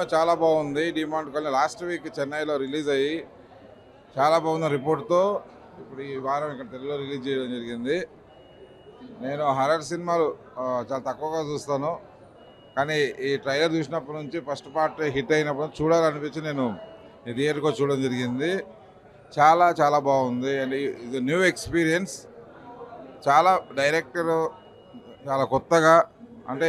Cinema చాలా బాగుంది Demonte Colony last week చెన్నైలో రిలీజ్ అయ్యి చాలా బాగుంది రిపోర్ట్తో ఇప్పుడు ఈ వారం ఇక్కడ తెలుగులో రిలీజ్ చేయడం జరిగింది నేను హర్రర్ సినిమాలు ఆ, చాలా తక్కువగా చూస్తాను కానీ ఈ ట్రైలర్ చూసినప్పటి నుంచి ఫస్ట్ పార్ట్ హిట్ అయినప్పుడు నుంచి చూడాలనిపించి నేను ఈ థియేటర్కి వచ్చి చూడడం జరిగింది చాలా చాలా బాగుంది అండ్ ఇది న్యూ ఎక్స్పీరియన్స్ చాలా డైరెక్టర్ చాలా కొత్తగా అంటే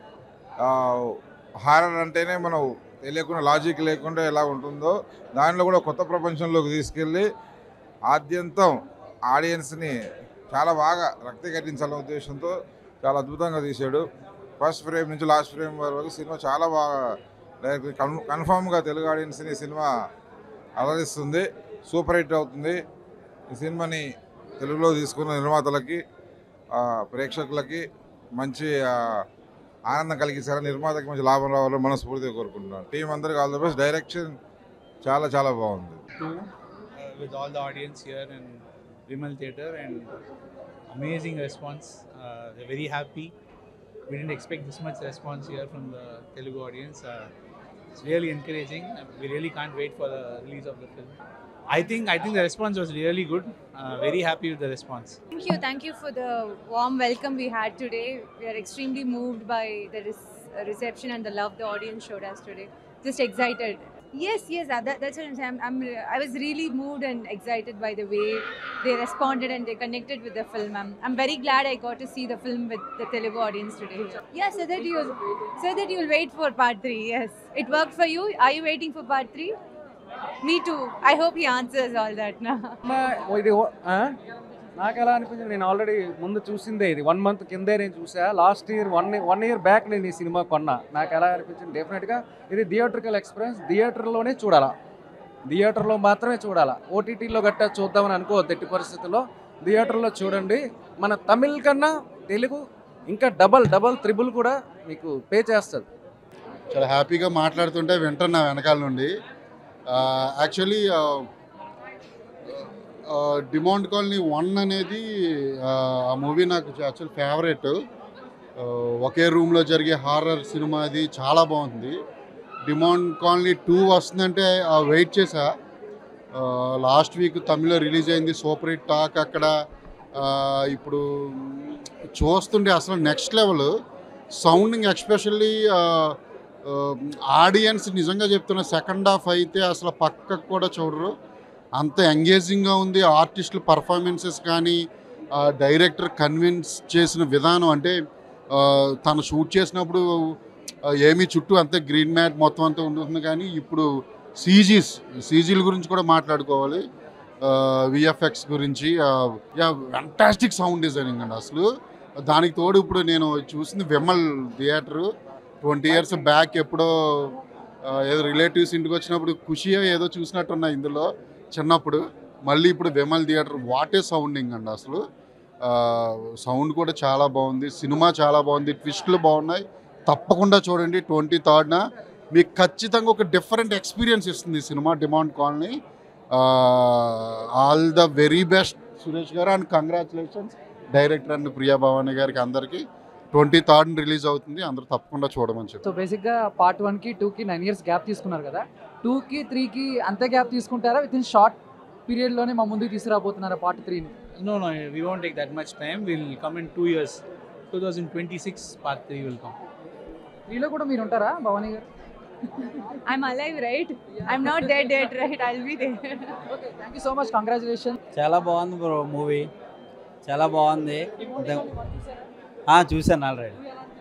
హారర్ అంటేనే మనం తెలియకుండా లాజిక్ లేకుండా ఎలా ఉంటుందో దానిలో కూడా కొత్త ప్రపంచంలోకి తీసుకెళ్ళి ఆద్యంతం ఆడియన్స్ని చాలా బాగా రక్తి కట్టించాలనే ఉద్దేశంతో చాలా అద్భుతంగా తీశాడు ఫస్ట్ ఫ్రేమ్ నుంచి లాస్ట్ ఫ్రేమ్ వరకు సినిమా చాలా బాగా డైరెక్ట్ కన్ కన్ఫామ్గా తెలుగు ఆడియన్స్ని ఈ సినిమా అలరిస్తుంది సూపర్ హిట్ అవుతుంది ఈ సినిమాని తెలుగులో తీసుకున్న నిర్మాతలకి ఆ, ప్రేక్షకులకి మంచి ఆ, ఆనందం కలిగించారని నిర్మాతకి మంచి లాభం రావాలని మనస్ఫూర్తిగా కోరుకుంటున్నాను టీం అందరికి ఆల్ ద బెస్ట్ డైరెక్షన్ చాలా చాలా బాగుంది two uh, with all the audience here in Vimal Theatre and amazing response. Uh, they're very happy. We didn't expect this much response here from the Telugu audience. Uh, it's really encouraging. Uh, We really can't wait for the release of the film. I think I think the response was really good. Uh, very happy with the response. Thank you. Thank you for the warm welcome we had today. We are extremely moved by the res- reception and the love the audience showed us today. Just excited. Yes, yes, uh, that, that's what I'm saying. I'm, I'm, I was really moved and excited by the way they responded and they connected with the film. I'm, I'm very glad I got to see the film with the Telugu audience today. Yeah, so that you so that you'll wait for part three. Yes, it worked for you. Are you waiting for part three? Me too. I hope he answers all that now. అమ్మా, ఇది ఓ- ఆ? నాకు ఎలా అనిపించింది నేను already ముందు చూసిందే ఇది వన్ మంత్ కిందే నేను చూసా last year one one year back నేను ఈ సినిమా కొన్నా నాకు ఎలా అనిపించింది డెఫినెట్గా ఇది థియేటర్కల్ ఎక్స్పీరియన్స్ థియేటర్లోనే చూడాలా థియేటర్లో మాత్రమే చూడాలా ఓటీటీలో గట్టా చూద్దామని అనుకోవద్దు ఎట్టి పరిస్థితుల్లో థియేటర్లో చూడండి మన తమిళ్ కన్నా తెలుగు ఇంకా డబల్ డబల్ త్రిబుల్ కూడా మీకు పే చేస్తుంది చాలా హ్యాపీగా మాట్లాడుతుంటే వింటున్నా వెనకాల నుండి యాక్చువల్లీ డిమాండ్ కాలనీ వన్ అనేది ఆ, ఆ మూవీ నాకు యాక్చువల్ ఫేవరెట్ ఒకే రూమ్లో జరిగే హారర్ సినిమా అది చాలా బాగుంది డిమాండ్ కాలనీ టూ వస్తుందంటే వెయిట్ చేసా లాస్ట్ వీక్ తమిళ్లో రిలీజ్ అయింది సూపర్ హిట్ టాక్ అక్కడ ఆ, ఇప్పుడు చూస్తుంటే అసలు next level sounding especially audience నిజంగా చెప్తున్న సెకండ్ హాఫ్ అయితే అసలు పక్కకు కూడా చూడరు అంత ఎంగేజింగ్గా ఉంది ఆర్టిస్టుల పర్ఫార్మెన్సెస్ కానీ డైరెక్టర్ కన్విన్స్ చేసిన విధానం అంటే ఆ, తను షూట్ చేసినప్పుడు ఆ, ఏమీ చుట్టూ అంతే గ్రీన్ మ్యాట్ మొత్తం అంతా ఉంటుంది కానీ ఇప్పుడు సీజీస్ సీజీల గురించి కూడా మాట్లాడుకోవాలి విఎఫ్ఎక్స్ గురించి యా ఫంటాస్టిక్ సౌండ్ డిజైనింగ్ అండి అసలు దానికి తోడు ఇప్పుడు నేను చూసింది Vimal theatre twenty years back ఎప్పుడో ఆ, ఏదో రిలేటివ్స్ ఇంటికి వచ్చినప్పుడు ఖుషి ఏదో చూసినట్టున్నా ఇందులో చిన్నప్పుడు మళ్ళీ ఇప్పుడు విమల్ థియేటర్ వాటే సౌండింగ్ అండి అసలు సౌండ్ కూడా చాలా బాగుంది సినిమా చాలా బాగుంది ట్విస్ట్లు బాగున్నాయి తప్పకుండా చూడండి ట్వంటీ థర్డ్న మీకు ఖచ్చితంగా ఒక డిఫరెంట్ ఎక్స్పీరియన్స్ ఇస్తుంది ఈ సినిమా Demonte Colony all the very best Suresh గారు and congratulations director and Priya Bhavani గారికి అందరికీ ట్వంటీ థర్డ్ రిలీజ్ అవుతుంది అందరూ తప్పకుండా చూడమని చెప్పి సో బేసిక్గా పార్ట్ వన్కి టూకి నైన్ ఇయర్స్ గ్యాప్ తీసుకున్నారు కదా టూకి త్రీకి అంతే గ్యాప్ తీసుకుంటారా విత్ ఇన్ షార్ట్ పీరియడ్లోనే మా ముందుకు తీసుకురాబోతున్నారా పార్ట్ త్రీని No, no, we won't take that much time. We'll come in two years. 2026 part three will come. త్రీలో కూడా మీరు ఉంటారా భవానీ గారు I'm alive, right? I'm not dead yet, right? I'll be there. Okay thank you so much congratulation చాలా బాగుంది bro movie చాలా బాగుంది ఆ, చూశాను ఆల్రెడీ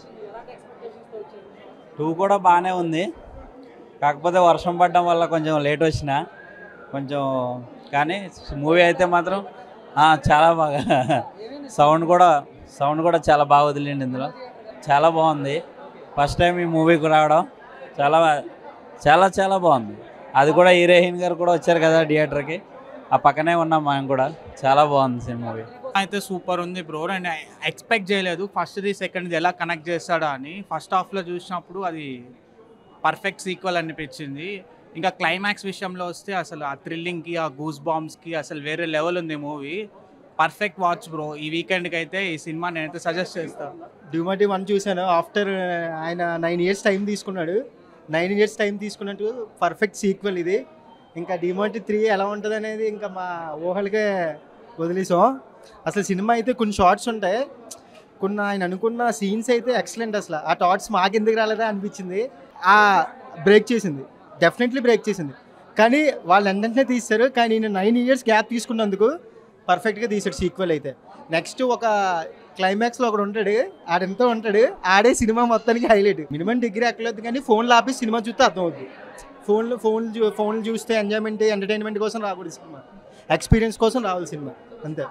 టూ కూడా బాగానే ఉంది కాకపోతే వర్షం పడడం వల్ల కొంచెం లేట్ వచ్చిన కొంచెం కానీ మూవీ అయితే మాత్రం ఆ, చాలా బాగా సౌండ్ కూడా సౌండ్ కూడా చాలా బాగా వదిలిండి ఇందులో చాలా బాగుంది ఫస్ట్ టైం ఈ మూవీకి రావడం చాలా చాలా చాలా బాగుంది అది కూడా హీరోయిన్ గారు కూడా వచ్చారు కదా థియేటర్కి ఆ పక్కనే ఉన్నాం మేము కూడా చాలా బాగుంది సినిమా మూవీ అయితే సూపర్ ఉంది బ్రో నేను ఎక్స్పెక్ట్ చేయలేదు ఫస్ట్ది సెకండ్ది ఎలా కనెక్ట్ చేస్తాడా అని ఫస్ట్ హాఫ్లో చూసినప్పుడు అది పర్ఫెక్ట్ సీక్వల్ అనిపించింది ఇంకా క్లైమాక్స్ విషయంలో వస్తే అసలు ఆ థ్రిల్లింగ్కి ఆ గూస్ బాంబ్స్కి అసలు వేరే లెవెల్ ఉంది మూవీ పర్ఫెక్ట్ వాచ్ బ్రో ఈ వీకెండ్కి అయితే ఈ సినిమా నేనైతే సజెస్ట్ చేస్తాను డ్యూమటి వన్ చూశాను ఆఫ్టర్ ఆయన నైన్ ఇయర్స్ టైం తీసుకున్నాడు నైన్ ఇయర్స్ టైం తీసుకున్నట్టు పర్ఫెక్ట్ సీక్వెల్ ఇది ఇంకా డిమాంటి త్రీ ఎలా ఉంటుంది అనేది ఇంకా మా ఊహలకే వదిలేసాం అసలు సినిమా అయితే కొన్ని షార్ట్స్ ఉంటాయి కొన్ని ఆయన అనుకున్న సీన్స్ అయితే ఎక్సలెంట్ అసలు ఆ థాట్స్ మాకెందుకు రాలేదా అనిపించింది ఆ బ్రేక్ చేసింది డెఫినెట్లీ బ్రేక్ చేసింది కానీ వాళ్ళు ఎంటనే తీస్తారు కానీ నేను నైన్ ఇయర్స్ గ్యాప్ తీసుకున్నందుకు పర్ఫెక్ట్గా తీసాడు సీక్వెల్ అయితే నెక్స్ట్ ఒక క్లైమాక్స్లో ఒకడు ఉంటాడు ఆడెంతో ఉంటాడు ఆడే సినిమా మొత్తానికి హైలైట్ మినిమం డిగ్రీ ఎక్కలేదు కానీ ఫోన్లో ఆపి సినిమా చూస్తే అర్థమవుతుంది ఫోన్లో ఫోన్ ఫోన్లు చూస్తే ఎంజాయ్మెంట్ ఎంటర్టైన్మెంట్ కోసం రాకూడదు సినిమా ఎక్స్పీరియన్స్ కోసం రావాలి సినిమా అంతే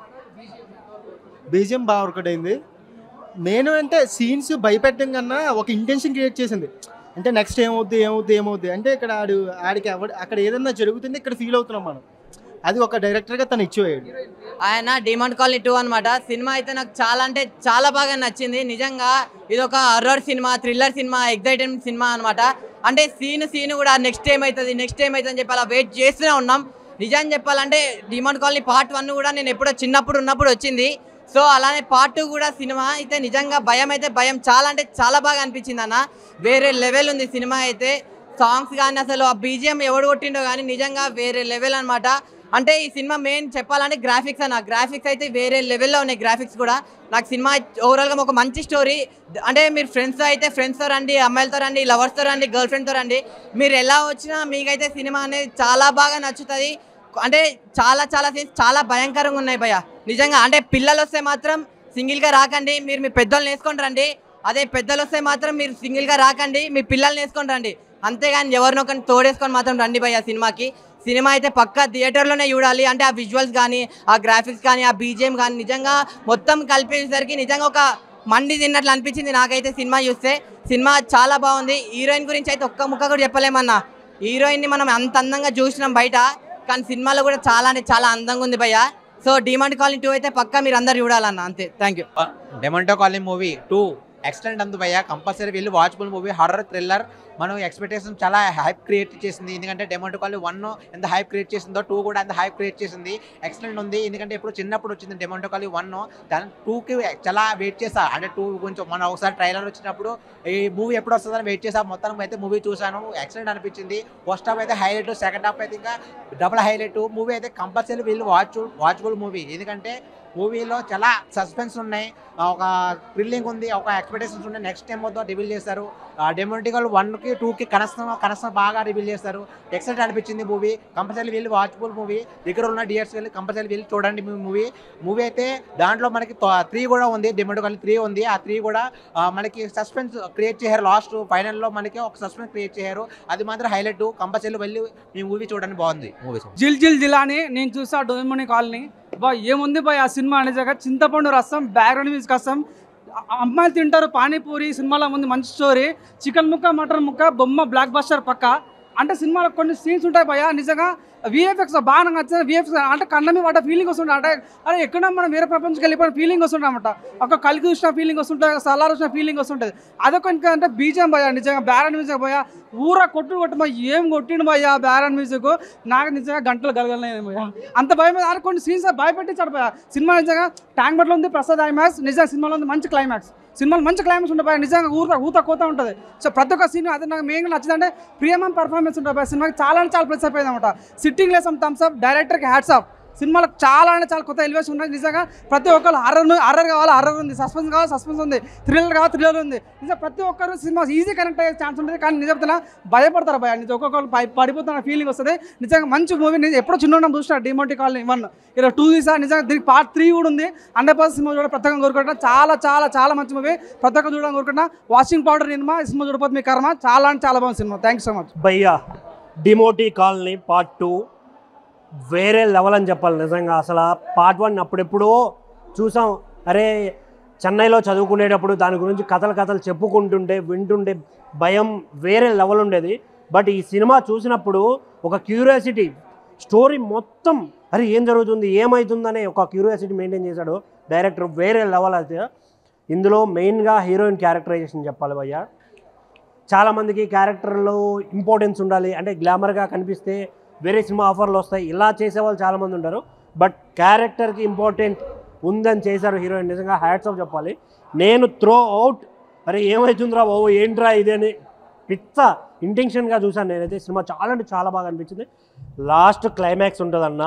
బీజిఎం బాగా వర్కౌట్ అయింది నేను అంటే సీన్స్ భయపెట్టడం కన్నా ఒక ఇంటెన్షన్ క్రియేట్ చేసింది అంటే నెక్స్ట్ ఏమవుద్ది ఏమవుద్ది ఏమవుద్ది అంటే ఇక్కడ ఆడు ఆడికి ఎవడ అక్కడ ఏదన్నా జరుగుతుంది ఇక్కడ ఫీల్ అవుతున్నాం మనం అది ఒక డైరెక్టర్గా తను ఇచ్చిపోయాడు ఆయన డిమాండ్ కాలనీ టూ అనమాట సినిమా అయితే నాకు చాలా అంటే చాలా బాగా నచ్చింది నిజంగా ఇది ఒక హర్రర్ సినిమా థ్రిల్లర్ సినిమా ఎగ్జైటెడ్ సినిమా అనమాట అంటే సీన్ సీన్ కూడా నెక్స్ట్ టైం అవుతుంది నెక్స్ట్ టైం అవుతుంది అని చెప్పి అలా వెయిట్ చేస్తూనే ఉన్నాం నిజం చెప్పాలంటే డిమాండ్ కాలనీ పార్ట్ వన్ కూడా నేను ఎప్పుడో చిన్నప్పుడు ఉన్నప్పుడు వచ్చింది సో అలానే పార్ట్ టూ కూడా సినిమా అయితే నిజంగా భయం అయితే భయం చాలా అంటే చాలా బాగా అనిపించింది అన్న వేరే లెవెల్ ఉంది సినిమా అయితే సాంగ్స్ కానీ అసలు ఆ బీజిఎం ఎవడు కొట్టిండో కానీ నిజంగా వేరే లెవెల్ అన్నమాట అంటే ఈ సినిమా మెయిన్ చెప్పాలంటే గ్రాఫిక్స్ అన్న గ్రాఫిక్స్ అయితే వేరే లెవెల్లో ఉన్నాయి గ్రాఫిక్స్ కూడా నాకు సినిమా ఓవరాల్గా ఒక మంచి స్టోరీ అంటే మీరు ఫ్రెండ్స్తో అయితే ఫ్రెండ్స్తో రండి అమ్మాయిలతో రండి లవర్స్తో రండి గర్ల్ ఫ్రెండ్తో రండి మీరు ఎలా వచ్చినా మీకైతే సినిమా అనేది చాలా బాగా నచ్చుతుంది అంటే చాలా చాలా సీన్స్ చాలా భయంకరంగా ఉన్నాయి భయ్య నిజంగా అంటే పిల్లలు వస్తే మాత్రం సింగిల్గా రాకండి మీరు మీ పెద్దోళ్ళని వేసుకొని రండి అదే పెద్దలు వస్తే మాత్రం మీరు సింగిల్గా రాకండి మీ పిల్లల్ని వేసుకొని రండి అంతేగాని ఎవరినో ఒకరిని తోడేసుకొని మాత్రం రండి భయ్య సినిమాకి సినిమా అయితే పక్కా థియేటర్లోనే చూడాలి అంటే ఆ విజువల్స్ కానీ ఆ గ్రాఫిక్స్ కానీ ఆ బీజిఎం కానీ నిజంగా మొత్తం కలిపేసరికి నిజంగా ఒక మండి తిన్నట్లు అనిపించింది నాకైతే సినిమా చూస్తే సినిమా చాలా బాగుంది హీరోయిన్ గురించి అయితే ఒక్క ముక్క కూడా చెప్పలేమన్నా హీరోయిన్ని మనం అంత అందంగా చూసినాం బయట కానీ సినిమాలో కూడా చాలా అంటే చాలా అందంగా ఉంది భయ్య సో డిమాండ్ కాలనీ టూ అయితే పక్కా మీరు అందరు చూడాలన్న అంతే thank you Demonte Colony movie two excellent అందు భయ్య కంపల్సరీ వెళ్ళి వాచబుల్ మూవీ హర్రర్ థ్రిల్లర్ మనం ఎక్స్పెక్టేషన్ చాలా హైప్ క్రియేట్ చేసింది ఎందుకంటే డెమంటో కాలనీ వన్ ఎంత హైప్ క్రియేట్ చేసిందో టూ కూడా అంత హైప్ క్రియేట్ చేసింది ఎక్సలెంట్ ఉంది ఎందుకంటే ఇప్పుడు చిన్నప్పుడు వచ్చింది డెమంటో కాలనీ వన్ దాని టూకి చాలా వెయిట్ చేసా అంటే టూ కొంచెం మనం ఒకసారి ట్రైలర్ వచ్చినప్పుడు ఈ మూవీ ఎప్పుడు వస్తుందని వెయిట్ చేసా మొత్తం అయితే మూవీ చూసాను ఎక్సలెంట్ అనిపించింది ఫస్ట్ హాఫ్ అయితే హైలైట్ సెకండ్ హాఫ్ అయితే ఇంకా డబుల్ హైలైట్ మూవీ అయితే కంపల్సరీ వీళ్ళు వాచ్ వాచబుల్ మూవీ ఎందుకంటే మూవీలో చాలా సస్పెన్స్ ఉన్నాయి ఒక థ్రిల్లింగ్ ఉంది ఒక ఎక్స్పెక్టేషన్స్ ఉన్నాయి నెక్స్ట్ టైం మొత్తం రివీల్ చేస్తారు డెమోటికల్ వన్కి టూకి కనెక్షన్ కనెక్షన్ బాగా రివీల్ చేస్తారు ఎక్సలెంట్ అనిపించింది మూవీ కంపల్సరీ వెళ్ళి వాచబుల్ మూవీ దగ్గర ఉన్న డియర్స్ వెళ్ళి కంపల్సరీ వెళ్ళి చూడండి మూవీ మూవీ అయితే దాంట్లో మనకి త్రీ కూడా ఉంది డెమోటికల్ త్రీ ఉంది ఆ త్రీ కూడా ఆ, మనకి సస్పెన్స్ క్రియేట్ చేశారు లాస్ట్ ఫైనల్లో మనకి ఒక సస్పెన్స్ క్రియేట్ చేశారు అది మాత్రం హైలైట్ కంపల్సరీ వెళ్ళి మీ మూవీ చూడండి బాగుంది మూవీ జిల్ జిల్ జిల్ అని నేను చూసా డోమిని కాలనీ బా ఏముంది బా ఆ సినిమా అనేసాక చింతపండు రసం బ్యాక్గ్రౌండ్ మ్యూజిక్ రసం అ- అమ్మాయిలు తింటారు పానీపూరి సినిమాలో ఉంది మంచి స్టోరీ చికెన్ ముక్క మటన్ ముక్క బొమ్మ బ్లాక్ బస్టర్ పక్క అంటే సినిమాలో కొన్ని సీన్స్ ఉంటాయి భయ నిజంగా విఎఫ్ఎక్స్ బాగా నాకు నచ్చిన విఎఫ్ఎక్స్ అంటే కళ్ళ మీద పడ్డ ఫీలింగ్ వస్తుంటుంది అంటే అరే ఎక్కడ మనం వేరే ప్రపంచంకి వెళ్ళిపోయిన ఫీలింగ్ వస్తుంటుంది అనమాట ఒక కలికి చూసిన ఫీలింగ్ వస్తుంటుంది సలార్ వచ్చిన ఫీలింగ్ వస్తుంటుంది అదొక ఇంకా అంటే బీజం భయ నిజంగా బ్యారన్ మ్యూజిక్ భయ ఊర కొట్టు కొట్టు భయ ఏం కొట్టిండు భయ బ్యారన్ మ్యూజిక్ నాకు నిజంగా గంటలు గలగలేదు భయ అంత భయం మీద ఆడ కొన్ని సీన్స్ భయపెట్టించాడు భయ సినిమా నిజంగా ట్యాంక్ బట్లో ఉంది ప్రసాద్ ఐమాక్స్ నిజంగా సినిమాలో ఉంది మంచి క్లైమాక్స్ సినిమాలో మంచి క్లైమాక్స్ ఉంటుంది భయ నిజంగా ఊత ఊత కోత ఉంటుంది సో ప్రతి ఒక్క సీన్ అదే నాకు మెయిన్గా నచ్చిందంటే ప్రియమం పర్ఫార్మెన్స్ ఉంటుంది భయ సినిమాకి చాలా అంటే చాలా ప్లస్ అయిపోయింది అనమాట సిట్టింగ్ లేసం థమ్స్ అప్ డైరెక్టర్కి హ్యాట్స్ ఆఫ్ సినిమాలో చాలా అంటే చాలా కొత్త ఎలివేషన్ ఉన్నాయి నిజంగా ప్రతి ఒక్కరు హర్రర్ హర్రర్ కావాలి హర్రర్ ఉంది సస్పెన్స్ కావాలి సస్పెన్స్ ఉంది థ్రిల్లర్ కావాలి థ్రిల్లర్ ఉంది నిజంగా ప్రతి ఒక్కరు సినిమా ఈజీ కనెక్ట్ అయ్యే ఛాన్స్ ఉంటుంది కానీ నిజం చెప్తున్నా భయపడతారు భయ నిజం ఒక్కొక్కరు భయ పడిపోతున్న ఫీలింగ్ వస్తుంది నిజంగా మంచి మూవీ నేను ఎప్పుడో చిన్న చూసిన డిమోటి కాలనీ వన్ ఇలా టూ తీసా నిజంగా దీనికి పార్ట్ త్రీ కూడా ఉంది హండ్రెడ్ పర్సెంట్ సినిమా చూడ ప్రతి ఒక్కరు కోరుకుంటున్నా చాలా చాలా చాలా మంచి మూవీ ప్రతి ఒక్కరు చూడడం కోరుకుంటున్నా వాషింగ్ పౌడర్ సినిమా ఈ సినిమా చూడపోతే మీ కర్మ చాలా అంటే చాలా బాగుంది సినిమా థ్యాంక్ సో మచ్ భయ్యా డిమోటీ కాలనీ పార్ట్ టూ వేరే లెవెల్ అని చెప్పాలి నిజంగా అసలు పార్ట్ వన్ అప్పుడెప్పుడో చూసాం అరే చెన్నైలో చదువుకునేటప్పుడు దాని గురించి కథలు కథలు చెప్పుకుంటుంటే వింటుంటే భయం వేరే లెవెల్ ఉండేది బట్ ఈ సినిమా చూసినప్పుడు ఒక క్యూరియాసిటీ స్టోరీ మొత్తం అరే ఏం జరుగుతుంది ఏమవుతుందనే ఒక క్యూరియాసిటీ మెయింటైన్ చేశాడు డైరెక్టర్ వేరే లెవెల్ అయితే ఇందులో మెయిన్గా హీరోయిన్ క్యారెక్టరైజేషన్ చెప్పాలి భయ్యా చాలామందికి క్యారెక్టర్లో ఇంపార్టెన్స్ ఉండాలి అంటే గ్లామర్గా కనిపిస్తే వేరే సినిమా ఆఫర్లు వస్తాయి ఇలా చేసే వాళ్ళు చాలామంది ఉంటారు బట్ క్యారెక్టర్కి ఇంపార్టెంట్ ఉందని చేశారు హీరోయిన్ నిజంగా హ్యాట్స్ ఆఫ్ చెప్పాలి నేను త్రో అవుట్ అరే ఏమవుతుందిరా బాబు ఏంట్రా ఇది అని పిచ్చ ఇంటెన్షన్గా చూశాను నేనైతే సినిమా చాలా అంటే చాలా బాగా అనిపించింది లాస్ట్ క్లైమాక్స్ ఉంటుందన్న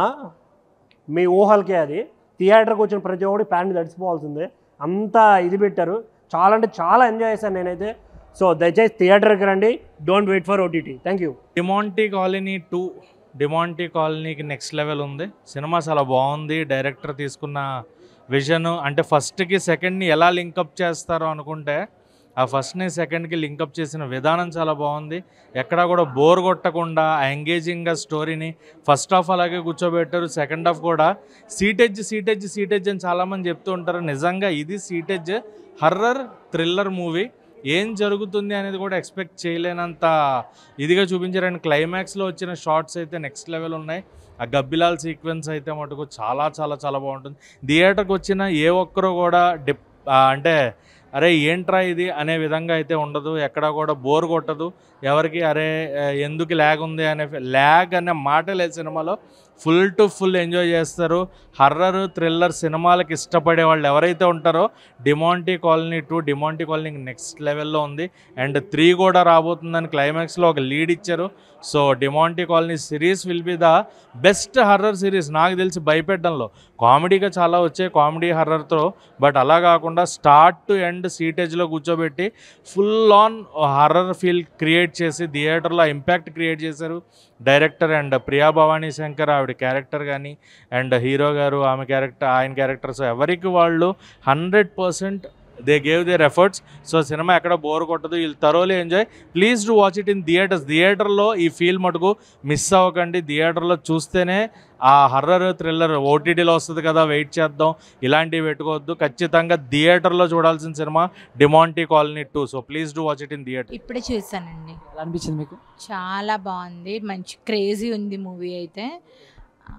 మీ ఊహలకే అది థియేటర్కి వచ్చిన ప్రతి ఒక్కటి ప్యాంట్ తడిసిపోవాల్సిందే అంత ఇది పెట్టారు చాలా అంటే చాలా ఎంజాయ్ చేశాను నేనైతే సో దయచేసి థియేటర్కి రండి don't wait for OTT thank you Demonte Colony two Demonte కాలనీకి నెక్స్ట్ లెవెల్ ఉంది సినిమా చాలా బాగుంది డైరెక్టర్ తీసుకున్న విజన్ అంటే ఫస్ట్కి సెకండ్ని ఎలా లింకప్ చేస్తారో అనుకుంటే ఆ ఫస్ట్ని సెకండ్కి లింకప్ చేసిన విధానం చాలా బాగుంది ఎక్కడా కూడా బోర్ కొట్టకుండా ఎంగేజింగ్గా స్టోరీని ఫస్ట్ హాఫ్ అలాగే కూర్చోబెట్టారు సెకండ్ హాఫ్ కూడా సీటెజ్ సీటెజ్ సీటెజ్ అని చాలామంది చెప్తూ ఉంటారు నిజంగా ఇది సీటెజ్ హర్రర్ థ్రిల్లర్ మూవీ ఏం జరుగుతుంది అనేది కూడా ఎక్స్పెక్ట్ చేయలేనంత ఇదిగా చూపించారు అండ్ క్లైమాక్స్లో వచ్చిన షార్ట్స్ అయితే నెక్స్ట్ లెవెల్ ఉన్నాయి ఆ గబ్బిలాల్ సీక్వెన్స్ అయితే మటుకు చాలా చాలా చాలా బాగుంటుంది థియేటర్కి వచ్చిన ఏ ఒక్కరు కూడా డిప్ ఆ, అంటే అరే ఏంట్రా ఇది అనే విధంగా అయితే ఉండదు ఎక్కడ కూడా బోర్ కొట్టదు ఎవరికి అరే ఆ, ఎందుకు ల్యాగ్ ఉంది అనే ల్యాగ్ అనే మాట లేదు సినిమాలో ఫుల్ టు ఫుల్ ఎంజాయ్ చేస్తారు హర్రర్ థ్రిల్లర్ సినిమాలకు ఇష్టపడే వాళ్ళు ఎవరైతే ఉంటారో డిమాంటీ కాలనీ టూ డిమాంటీ కాలనీ నెక్స్ట్ లెవెల్లో ఉంది అండ్ త్రీ కూడా రాబోతుందని క్లైమాక్స్లో ఒక లీడ్ ఇచ్చారు so Demonte Colony series will be the best horror series నాకు తెలిసి భయపెట్టడంలో కామెడీగా చాలా వచ్చాయి కామెడీ హర్రర్తో బట్ అలా కాకుండా స్టార్ట్ టు ఎండ్ సీటేజ్లో కూర్చోబెట్టి full on horror feel create చేసి థియేటర్లో ఇంపాక్ట్ క్రియేట్ చేశారు డైరెక్టర్ అండ్ ప్రియా భవానీ శంకర్ ఆవిడ క్యారెక్టర్ కానీ అండ్ హీరో గారు ఆమె క్యారెక్టర్ ఆయన క్యారెక్టర్స్ ఎవరికి వాళ్ళు hundred percent they gave their efforts so సినిమా ఎక్కడ బోర్ కొట్టదు వీళ్ళు తరోలీ enjoy please to watch it in theatres థియేటర్లో ఈ ఫీల్ మటుకు మిస్ అవ్వకండి థియేటర్లో చూస్తేనే ఆ హర్రర్ థ్రిల్లర్ ఓటీటీలో వస్తుంది కదా వెయిట్ చేద్దాం ఇలాంటివి పెట్టుకోవద్దు ఖచ్చితంగా థియేటర్లో చూడాల్సిన సినిమా Demonte Colony two so please do watch it in theatre ఇప్పుడే చూసానండి ఎలా అనిపించింది మీకు చాలా బాగుంది మంచి క్రేజీ ఉంది మూవీ అయితే ఆ,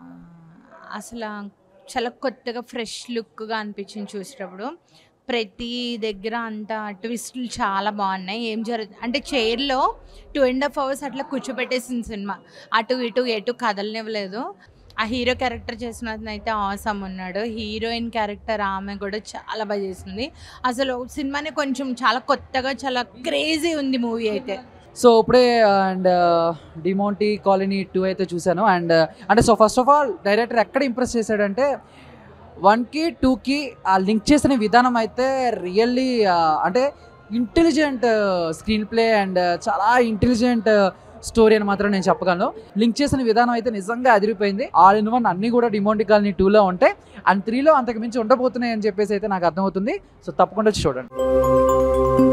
అసలు చాలా కొత్తగా ఫ్రెష్ లుక్గా అనిపించింది చూసేటప్పుడు ప్రతి దగ్గర అంత ట్విస్టులు చాలా బాగున్నాయి ఏం జరుగుతుంది అంటే చైర్లో టూ అండ్ హాఫ్ అవర్స్ అట్లా కూర్చోబెట్టేసింది సినిమా అటు ఇటు ఎటు కదలనివ్వలేదు ఆ హీరో క్యారెక్టర్ చేసిన అతను అయితే ఆసమ్ ఉన్నాడు హీరోయిన్ క్యారెక్టర్ ఆమె కూడా చాలా బాగా చేసింది అసలు సినిమాని కొంచెం చాలా కొత్తగా చాలా క్రేజీ ఉంది మూవీ అయితే సో ఇప్పుడే అండ్ డిమోంటీ కాలనీ టూ అయితే చూశాను అండ్ అంటే so first of all director ఎక్కడ ఇంప్రెస్ చేశాడంటే వన్కి టూకి ఆ లింక్ చేసిన విధానం అయితే రియల్లీ అంటే ఇంటెలిజెంట్ స్క్రీన్ ప్లే అండ్ చాలా ఇంటెలిజెంట్ స్టోరీ అని మాత్రం నేను చెప్పగలను లింక్ చేసిన విధానం అయితే నిజంగా అదిరిపోయింది ఆల్ ఇన్ వన్ అన్నీ కూడా డిమోంటి కాలనీ టూలో ఉంటాయి అండ్ త్రీలో అంతకు మించి ఉండబోతున్నాయి అని చెప్పేసి అయితే నాకు అర్థమవుతుంది సో తప్పకుండా వచ్చి చూడండి